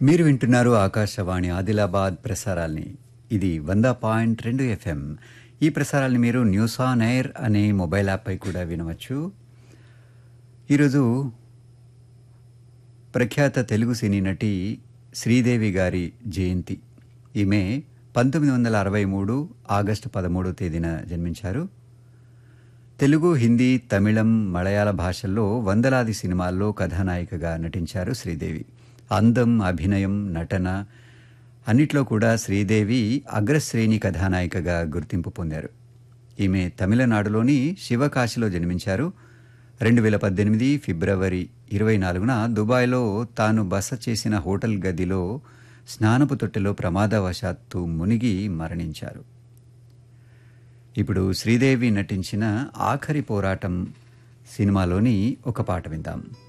మీరు వింటున్నారు ఆకాశవాణి ఆదిలాబాద్ ప్రసారాల్ని ఇది వంద పాయింట్ రెండు ఎఫ్ఎం ఈ ప్రసారాల్ని మీరు న్యూస్ ఆన్ ఎయిర్ అనే మొబైల్ యాప్పై కూడా వినవచ్చు ఈరోజు ప్రఖ్యాత తెలుగు సినీ నటి శ్రీదేవి గారి జయంతి ఈమె పంతొమ్మిది వందల అరవై మూడు ఆగస్టు పదమూడో తేదీన జన్మించారు తెలుగు హిందీ తమిళం మలయాళ భాషల్లో వందలాది సినిమాల్లో కథానాయికగా నటించారు శ్రీదేవి అందం అభినయం నటన అన్నిట్లో కూడా శ్రీదేవి అగ్రశ్రేణి కథానాయికగా గుర్తింపు పొందారు ఈమె తమిళనాడులోని శివకాశిలో జన్మించారు రెండు వేల పద్దెనిమిది ఫిబ్రవరి ఇరవై నాలుగున దుబాయ్లో తాను బస చేసిన హోటల్ గదిలో స్నానపు తొట్టెలో ప్రమాదవశాత్తు మునిగి మరణించారు ఇప్పుడు శ్రీదేవి నటించిన ఆఖరి పోరాటం సినిమాలోని ఒక పాట విందాం